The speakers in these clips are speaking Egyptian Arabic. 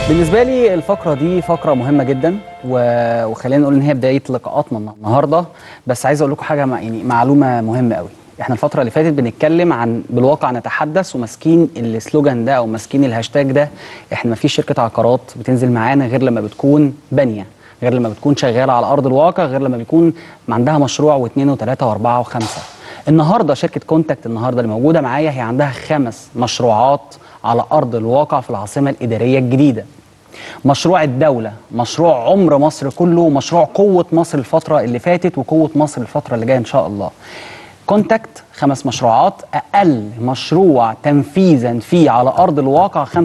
بالنسبه لي الفقره دي فقره مهمه جدا و- وخلينا نقول ان هي بدايه لقاءاتنا النهارده بس عايز اقول لكم حاجه مع- يعني معلومه مهمه قوي احنا الفتره اللي فاتت بنتكلم عن بالواقع نتحدث وماسكين السلوجان ده او ماسكين الهاشتاج ده احنا ما فيش شركه عقارات بتنزل معانا غير لما بتكون بانيه غير لما بتكون شغاله على ارض الواقع غير لما بيكون عندها مشروع واثنين وثلاثه واربعه وخمسه النهارده شركه كونتاكت النهارده اللي موجوده معايا هي عندها خمس مشروعات على ارض الواقع في العاصمه الاداريه الجديده مشروع الدولة مشروع عمر مصر كله مشروع قوة مصر الفترة اللي فاتت وقوة مصر الفترة اللي جاية إن شاء الله كونتاكت خمس مشروعات أقل مشروع تنفيذا فيه على أرض الواقع 25%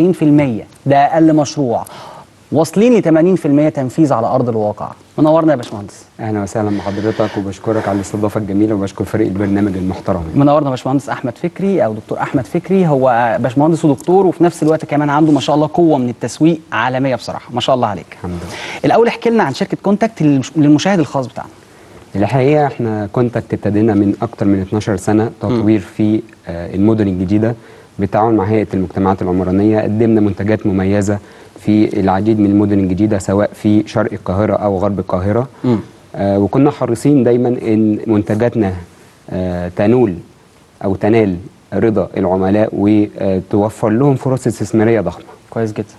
ده أقل مشروع واصلين ل 80% تنفيذ على أرض الواقع منورنا يا باشمهندس اهلا وسهلا بحضرتك وبشكرك على الاستضافه الجميله وبشكر فريق البرنامج المحترم منورنا باشمهندس احمد فكري او دكتور احمد فكري هو باشمهندس ودكتور وفي نفس الوقت كمان عنده ما شاء الله قوه من التسويق عالميه بصراحه ما شاء الله عليك الحمد لله الاول احكي لنا عن شركه كونتاكت للمش- للمشاهد الخاص بتاعنا الحقيقه احنا كونتاكت ابتدينا من اكتر من 12 سنه تطوير في آه، المدن الجديده بالتعاون مع هيئه المجتمعات العمرانيه قدمنا منتجات مميزه في العديد من المدن الجديده سواء في شرق القاهره او غرب القاهره مم. آه، وكنا حريصين دايما ان منتجاتنا آه، تنول او تنال رضا العملاء وتوفر لهم فرص استثماريه ضخمه كويس جدا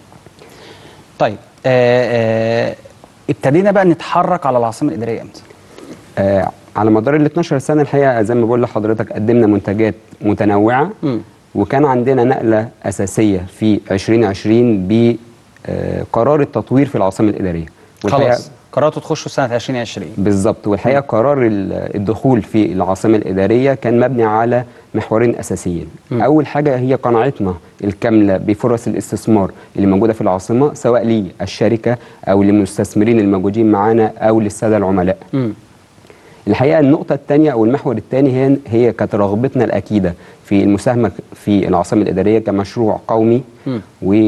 طيب آه آه ابتدينا بقى نتحرك على العاصمه الاداريه امتى آه، على مدار ال 12 سنه الحقيقه زي ما بقول لحضرتك قدمنا منتجات متنوعه مم. وكان عندنا نقله اساسيه في 2020 بقرار التطوير في العاصمه الاداريه والحقيقة- خلاص قررتوا تخشوا سنه 2020 بالظبط والحقيقه قرار ال- الدخول في العاصمه الاداريه كان مبني على محورين اساسيين م. اول حاجه هي قناعتنا الكامله بفرص الاستثمار اللي موجوده في العاصمه سواء للشركه او للمستثمرين الموجودين معانا او للساده العملاء مم. الحقيقه النقطه الثانيه او المحور الثاني هي هي كانت رغبتنا الاكيده في المساهمه في العاصمه الاداريه كمشروع قومي مم.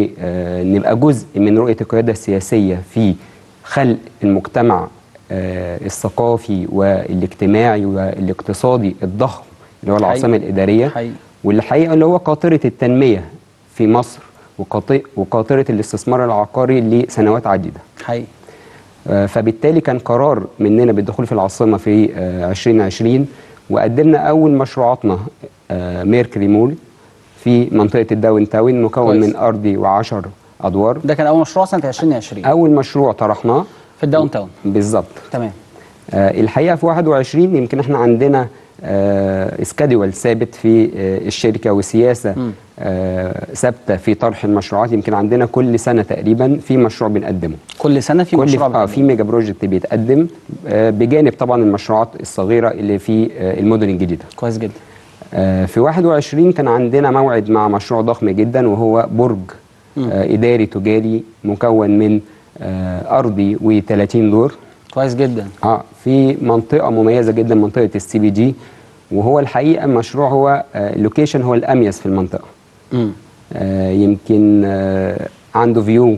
ونبقى جزء من رؤيه القياده السياسيه في خلق المجتمع آه، الثقافي والاجتماعي والاقتصادي الضخم اللي هو حقيقي. العاصمه الاداريه حقيقي. والحقيقه اللي هو قاطره التنميه في مصر وقاط- وقاطره الاستثمار العقاري لسنوات عديده حقيقي آه، فبالتالي كان قرار مننا بالدخول في العاصمه في آه، 2020 وقدمنا اول مشروعاتنا آه، ميركوري مول في منطقه الداون تاون مكون كويس. من ارضي وعشر ادوار ده كان اول مشروع سنه 2020 اول مشروع طرحناه في الداون تاون بالظبط تمام آه، الحقيقه في 21 يمكن احنا عندنا آه، اسكادول ثابت في آه، الشركه وسياسه مم. آه، ثابته في طرح المشروعات يمكن عندنا كل سنه تقريبا في مشروع بنقدمه كل سنه في كل مشروع اه بتعمله. في ميجا بروجكت بيتقدم آه، بجانب طبعا المشروعات الصغيره اللي في آه، المدن الجديده كويس جدا آه، في 21 كان عندنا موعد مع مشروع ضخم جدا وهو برج آه، اداري تجاري مكون من آه، ارضي و30 دور كويس جدا اه في منطقه مميزه جدا منطقه السي بي جي وهو الحقيقه المشروع هو آه، اللوكيشن هو الاميز في المنطقه مم. آه، يمكن آه، عنده فيو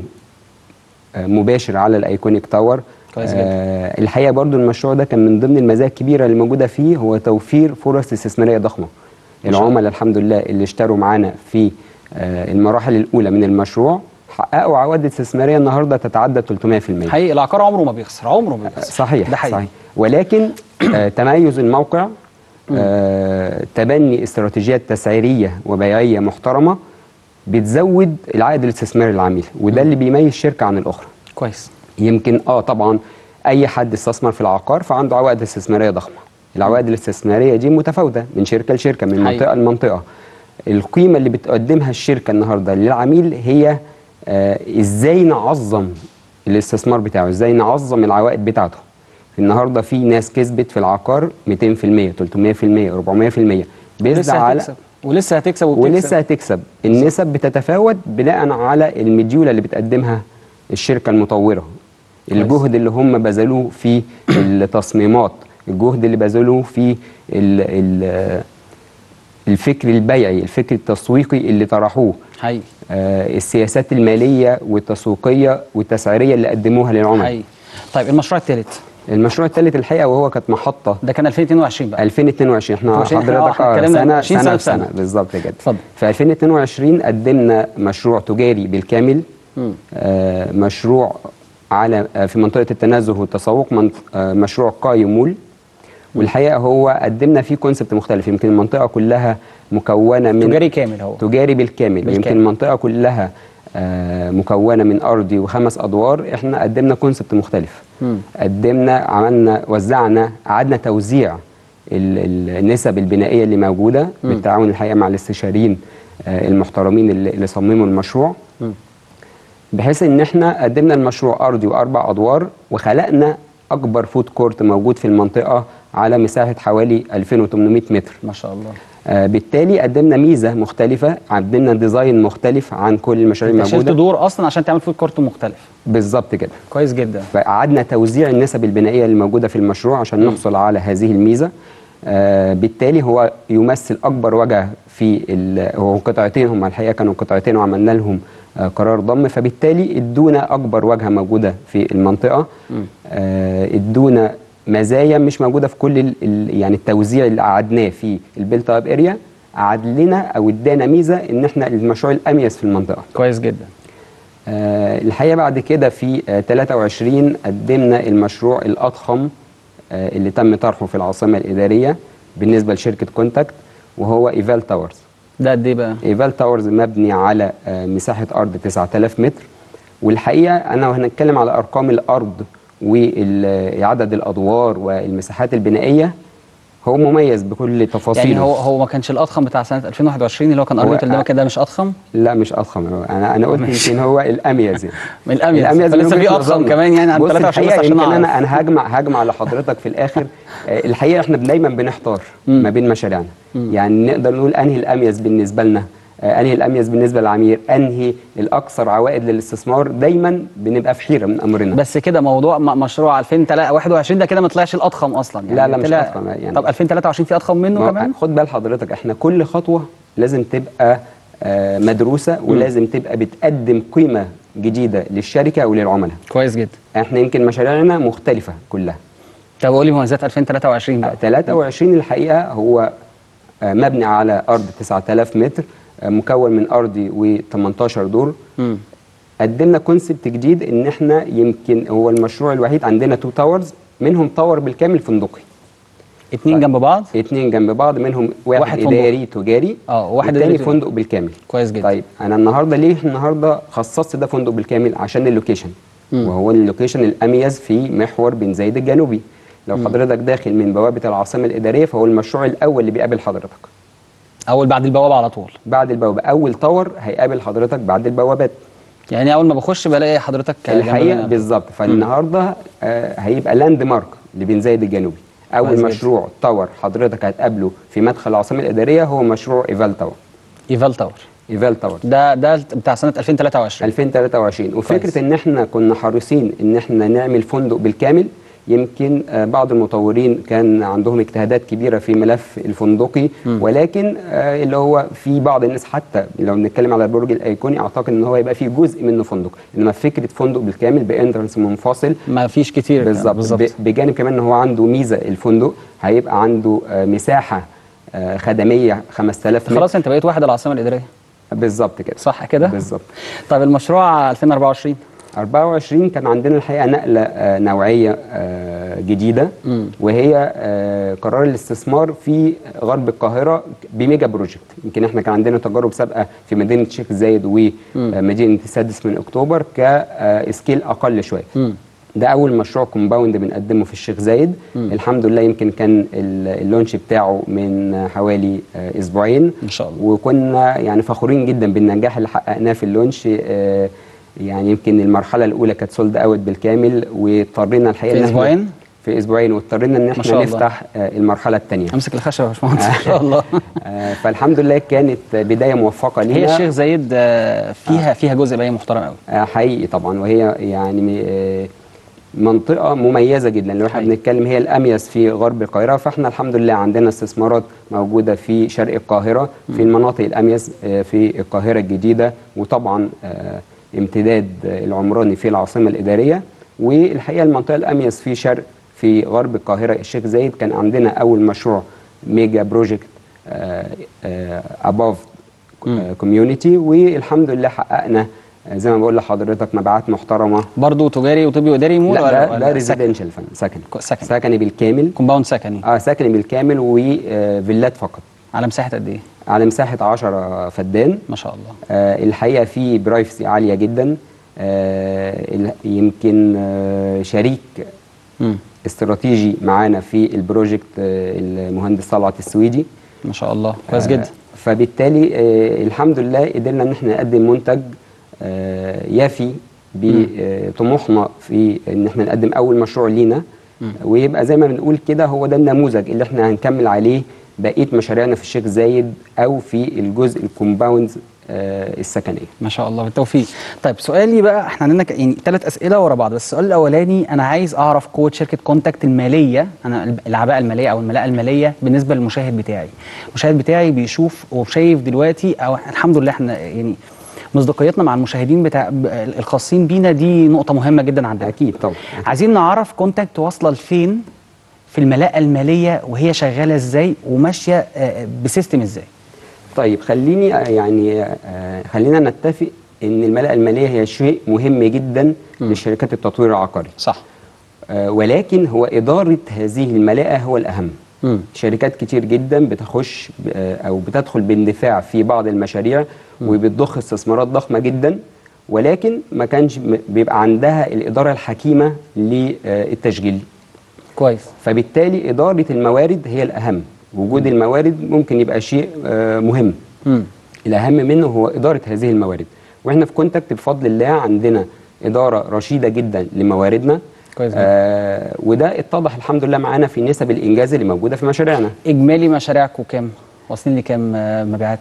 آه، مباشر على الايكونيك تاور كويس جدا. آه، الحقيقه برضو المشروع ده كان من ضمن المزايا الكبيره اللي موجوده فيه هو توفير فرص استثماريه ضخمه ما شاء الله. العملاء الحمد لله اللي اشتروا معانا في آه، المراحل الاولى من المشروع حققوا عوائد استثماريه النهارده تتعدى 300% حقيقي العقار عمره ما بيخسر عمره ما بيخسر صحيح ده حقيقي صحيح ولكن آه تميز الموقع آه تبني استراتيجيات تسعيريه وبيعيه محترمه بتزود العائد الاستثماري للعميل وده اللي بيميز شركه عن الاخرى كويس يمكن اه طبعا اي حد استثمر في العقار فعنده عوائد استثماريه ضخمه العوائد الاستثماريه دي متفاوته من شركه لشركه من حقيقي. منطقه لمنطقه القيمه اللي بتقدمها الشركه النهارده للعميل هي آه ازاي نعظم الاستثمار بتاعه ازاي نعظم العوائد بتاعته النهارده في ناس كسبت في العقار 200% 300% 400% بيزد لسه على هتكسب ولسه هتكسب وبتكسب ولسه هتكسب النسب بتتفاوت بناء على المديوله اللي بتقدمها الشركه المطوره الجهد اللي هم بذلوه في التصميمات الجهد اللي بذلوه في ال ال الفكر البيعي الفكر التسويقي اللي طرحوه حقيقي آه، السياسات الماليه والتسويقيه والتسعيريه اللي قدموها للعملاء حقيقي طيب المشروع الثالث المشروع الثالث الحقيقه وهو كانت محطه ده كان 2022 بقى 2022 احنا 22 حضرتك احنا آه، اتكلمنا سنه 20 سنه سنة بسنه بسنة. بالظبط كده اتفضل. في 2022 قدمنا مشروع تجاري بالكامل مم. آه، مشروع على آه، في منطقه التنزه والتسوق منط- آه، مشروع قايمول والحقيقه هو قدمنا فيه كونسبت مختلف يمكن المنطقه كلها مكونه من تجاري كامل هو تجاري بالكامل, بالكامل. يمكن المنطقه كلها آه، مكونه من ارضي وخمس ادوار احنا قدمنا كونسبت مختلف مم. قدمنا عملنا وزعنا قعدنا توزيع ال- ال- النسب البنائيه اللي موجوده بالتعاون الحقيقه مع الاستشاريين آه، المحترمين اللي اللي صمموا المشروع مم. بحيث ان احنا قدمنا المشروع ارضي واربع ادوار وخلقنا اكبر فود كورت موجود في المنطقه على مساحه حوالي 2800 متر ما شاء الله آه، بالتالي قدمنا ميزه مختلفه قدمنا ديزاين مختلف عن كل المشاريع انت شلت الموجوده دور اصلا عشان تعمل فود كورت مختلف بالظبط كده كويس جدا فقعدنا توزيع النسب البنائيه اللي موجوده في المشروع عشان نحصل على هذه الميزه آه بالتالي هو يمثل اكبر وجه في ال- هو قطعتين هم الحقيقه كانوا قطعتين وعملنا لهم آه قرار ضم فبالتالي ادونا اكبر واجهه موجوده في المنطقه آه ادونا مزايا مش موجوده في كل ال ال يعني التوزيع اللي قعدناه في البيلت اب اريا قعد لنا او ادانا ميزه ان احنا المشروع الاميز في المنطقه كويس جدا آه، الحقيقه بعد كده في آه، 23 قدمنا المشروع الاضخم آه، اللي تم طرحه في العاصمه الاداريه بالنسبه لشركه كونتاكت وهو ايفال تاورز ده قد ايه بقى ايفال تاورز مبني على آه، مساحه ارض 9000 متر والحقيقه انا وهنتكلم على ارقام الارض وعدد الادوار والمساحات البنائيه هو مميز بكل تفاصيله يعني هو هو ما كانش الاضخم بتاع سنه 2021 اللي هو كان هو- ارضيه اللي كده مش اضخم لا مش اضخم انا انا قلت يمكن هو الاميز يعني من الاميز الاميز فلسه من في وجهة اضخم نظرنا. كمان يعني عن بص 23 بس الحقيقة عشان يمكن اعرف انا انا هجمع هجمع لحضرتك في الاخر آه، الحقيقه احنا دايما بنحتار ما بين مشاريعنا يعني نقدر نقول انهي الاميز بالنسبه لنا آه، انهي الاميز بالنسبه للعمير انهي الاكثر عوائد للاستثمار دايما بنبقى في حيره من امرنا بس كده موضوع م- مشروع 2021 ده كده ما طلعش الاضخم اصلا يعني لا، لا، مش طلع- أضخم يعني. طب 2023 في اضخم منه ما- كمان خد بال حضرتك احنا كل خطوه لازم تبقى آه، مدروسه ولازم تبقى بتقدم قيمه جديده للشركه او للعملاء كويس جدا احنا يمكن مشاريعنا مختلفه كلها طب قولي مميزات 2023 بقى 23 الحقيقه هو آه، مبني على ارض 9000 متر آه، مكون من ارضي و18 دور مم. قدمنا كونسبت جديد ان احنا يمكن هو المشروع الوحيد عندنا تو تاورز منهم تاور بالكامل فندقي اتنين جنب بعض اتنين جنب بعض منهم واحد, واحد واحد فندق. اداري تجاري اه، وواحد والتاني إداري تجاري. فندق بالكامل كويس جدا طيب انا النهارده ليه النهارده خصصت ده فندق بالكامل عشان اللوكيشن مم. وهو اللوكيشن الاميز في محور بن زايد الجنوبي لو حضرتك داخل من بوابه العاصمه الاداريه فهو المشروع الاول اللي بيقابل حضرتك اول بعد البوابه على طول بعد البوابه اول تاور هيقابل حضرتك بعد البوابات يعني اول ما بخش بلاقي حضرتك جنب الحقيقه مننا. بالظبط فالنهارده آه هيبقى لاند مارك لبن زايد الجنوبي اول كويس جدا. مشروع تاور حضرتك هتقابله في مدخل العاصمه الاداريه هو مشروع ايفال تاور ايفال تاور ايفال تاور ده ده بتاع سنه 2023 2023 وفكره كويس. ان احنا كنا حريصين ان احنا نعمل فندق بالكامل يمكن آه، بعض المطورين كان عندهم اجتهادات كبيره في ملف الفندقي ولكن آه، اللي هو في بعض الناس حتى لو بنتكلم على البرج الايقوني اعتقد ان هو يبقى فيه جزء منه فندق انما فكره فندق بالكامل بانترنس منفصل ما فيش كتير بالظبط ب- بجانب كمان ان هو عنده ميزه الفندق هيبقى عنده آه، مساحه آه، خدميه 5000 متر خلاص انت بقيت واحد العاصمه الاداريه بالظبط كده صح كده بالظبط طيب المشروع 2024 24 كان عندنا الحقيقه نقله آه، نوعيه آه، جديده مم. وهي آه، قرار الاستثمار في غرب القاهره بميجا بروجكت يمكن احنا كان عندنا تجارب سابقه في مدينه الشيخ زايد ومدينه السادس من اكتوبر كسكيل اقل شويه مم. ده اول مشروع كومباوند بنقدمه في الشيخ زايد الحمد لله يمكن كان ال- اللونش بتاعه من حوالي آه، اسبوعين ان شاء الله وكنا يعني فخورين جدا بالنجاح اللي حققناه في اللونش آه، يعني يمكن المرحله الاولى كانت سولد اوت بالكامل واضطرينا الحقيقه في إن إحنا- أسبوعين؟ في اسبوعين واضطرينا ان شاء احنا الله. نفتح آه، المرحله الثانيه امسك الخشبه يا باشمهندس ان شاء الله آه، فالحمد لله كانت بدايه موفقه لينا هي الشيخ زايد آه، فيها فيها جزء بقى محترم قوي آه، حقيقي طبعا وهي يعني آه، منطقة مميزة جدا لو احنا حقيقي. بنتكلم هي الأميز في غرب القاهرة فاحنا الحمد لله عندنا استثمارات موجودة في شرق القاهرة في المناطق الأميز آه، في القاهرة الجديدة وطبعا آه، امتداد آه، العمراني في العاصمة الإدارية والحقيقة المنطقة الأميز في شرق في غرب القاهرة الشيخ زايد كان عندنا أول مشروع ميجا بروجكت أباف كوميونيتي والحمد لله حققنا آه، زي ما بقول لحضرتك مبيعات محترمه برضه تجاري وطبي واداري مول لا ولا ده, ولا ده سكن؟ ريزيدنشال فن سكني كو- سكن. سكني بالكامل كومباوند سكني اه سكني بالكامل وفيلات فقط على مساحه قد ايه على مساحه 10 فدان ما شاء الله آه الحقيقه في برايفسي عاليه جدا آه ال- يمكن آه شريك مم. استراتيجي معانا في البروجكت آه المهندس طلعت السويدي ما شاء الله كويس آه، جدا فبالتالي آه الحمد لله قدرنا ان احنا نقدم منتج آه يفي بطموحنا في ان احنا نقدم اول مشروع لينا ويبقى زي ما بنقول كده هو ده النموذج اللي احنا هنكمل عليه بقيه مشاريعنا في الشيخ زايد او في الجزء الكومباوند آه السكنيه ما شاء الله بالتوفيق طيب سؤالي بقى احنا عندنا ك- يعني ثلاث اسئله ورا بعض بس السؤال الاولاني انا عايز اعرف قوه شركه كونتاكت الماليه انا العباءه الماليه او الملاءه الماليه بالنسبه للمشاهد بتاعي المشاهد بتاعي بيشوف وشايف دلوقتي او إحنا الحمد لله احنا يعني مصداقيتنا مع المشاهدين بتاع ب- الخاصين بينا دي نقطه مهمه جدا عندنا اكيد طبعا عايزين نعرف كونتاكت واصله لفين في الملاءه الماليه وهي شغاله ازاي وماشيه آه، بسيستم ازاي طيب خليني آه، يعني آه، خلينا نتفق ان الملاءه الماليه هي شيء مهم جدا لشركات التطوير العقاري صح آه، ولكن هو اداره هذه الملاءه هو الاهم مم. شركات كتير جدا بتخش ب- آه، او بتدخل باندفاع في بعض المشاريع وبتضخ استثمارات ضخمه جدا ولكن ما كانش م- بيبقى عندها الاداره الحكيمه للتشغيل كويس فبالتالي اداره الموارد هي الاهم وجود الموارد ممكن يبقى شيء آه، مهم مم. الأهم منه هو إدارة هذه الموارد وإحنا في كونتاكت بفضل الله عندنا إدارة رشيدة جدا لمواردنا كويس جدا. آه وده اتضح الحمد لله معانا في نسب الإنجاز اللي موجودة في مشاريعنا اجمالي مشاريعكم كام واصلين لكام آه، مبيعات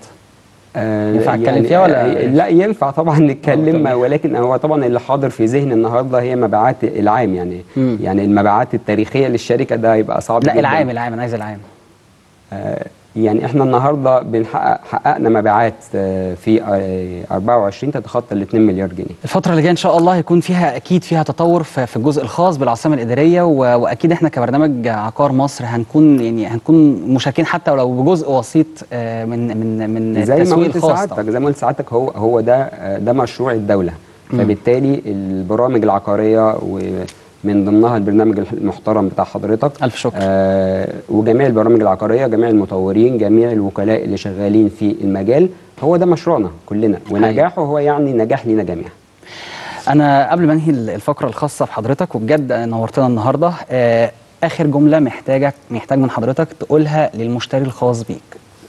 آه ينفع نتكلم فيها ولا- آه لا ينفع طبعا نتكلم تمام. ولكن هو طبعا اللي حاضر في ذهن النهارده هي مبيعات العام يعني مم. يعني المبيعات التاريخية للشركة ده هيبقى صعب لا جدا. العام العام انا عايز العام آه، يعني احنا النهارده بنحقق حققنا مبيعات آه، في آه، 24 تتخطى ال 2 مليار جنيه الفترة اللي جاية إن شاء الله هيكون فيها أكيد فيها تطور في في الجزء الخاص بالعاصمة الإدارية و- وأكيد إحنا كبرنامج عقار مصر هنكون يعني هنكون مشاركين حتى ولو بجزء بسيط آه، من من من زي ما التسويق قلت الخاص سعادتك طبعاً. زي ما قلت سعادتك هو هو ده آه، ده مشروع الدوله فبالتالي البرامج العقاريه ومن ضمنها البرنامج المحترم بتاع حضرتك ألف شكر. آه وجميع البرامج العقاريه جميع المطورين جميع الوكلاء اللي شغالين في المجال هو ده مشروعنا كلنا ونجاحه هو يعني نجاح لينا جميعا أنا قبل ما أنهي الفقرة الخاصة بحضرتك وبجد نورتنا النهاردة آه، آخر جملة محتاجك محتاج من حضرتك تقولها للمشتري الخاص بيك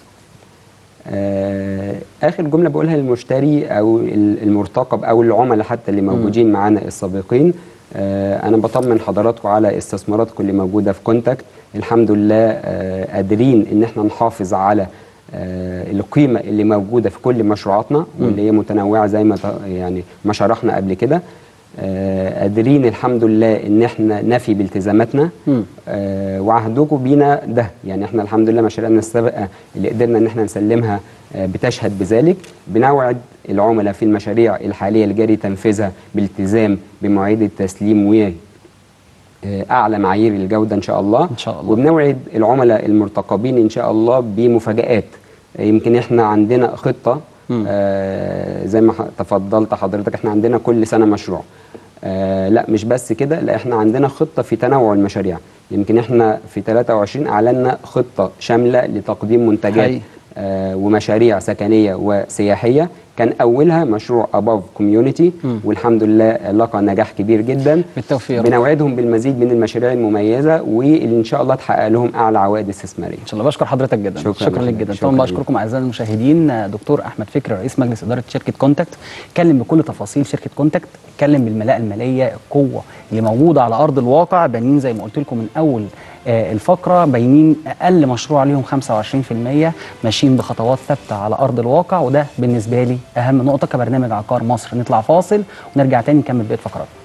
آه، اخر جمله بقولها للمشتري او ال- المرتقب او العملاء حتى اللي موجودين معانا السابقين آه، انا بطمن حضراتكم على استثماراتكم اللي موجوده في كونتاكت الحمد لله آه، قادرين ان احنا نحافظ على آه، القيمه اللي موجوده في كل مشروعاتنا واللي هي متنوعه زي ما ت- يعني ما شرحنا قبل كده آه، قادرين الحمد لله ان احنا نفي بالتزاماتنا مم. آه، وعهدكم بينا ده يعني احنا الحمد لله مشاريعنا السابقه اللي قدرنا ان احنا نسلمها آه، بتشهد بذلك بنوعد العملاء في المشاريع الحاليه اللي جاري تنفيذها بالالتزام بمواعيد التسليم و آه، اعلى معايير الجوده ان شاء الله إن شاء الله. وبنوعد العملاء المرتقبين ان شاء الله بمفاجات آه، يمكن احنا عندنا خطه مم. آه زي ما ح- تفضلت حضرتك احنا عندنا كل سنه مشروع آه لا مش بس كده لا احنا عندنا خطه في تنوع المشاريع يمكن احنا في 23 اعلنا خطه شامله لتقديم منتجات حقيقي. آه ومشاريع سكنيه وسياحيه كان اولها مشروع اباف كوميونيتي مم. والحمد لله لقى نجاح كبير جدا بالتوفيق يا رب. بنوعدهم بالمزيد من المشاريع المميزه واللي ان شاء الله تحقق لهم اعلى عوائد استثماريه ان شاء الله بشكر حضرتك جدا شكراً شكرا لك لحضرتك. جدا شكراً طبعا ليك. بشكركم اعزائي المشاهدين آه، دكتور احمد فكري رئيس مجلس اداره شركه كونتاكت اتكلم بكل تفاصيل شركه كونتاكت اتكلم بالملاءه الماليه القوه اللي موجوده على ارض الواقع باينين زي ما قلت لكم من اول آه، الفقره باينين اقل مشروع عليهم 25% ماشيين بخطوات ثابته على ارض الواقع وده بالنسبه لي اهم نقطه كبرنامج عقار مصر نطلع فاصل ونرجع تاني نكمل بقيه فقرات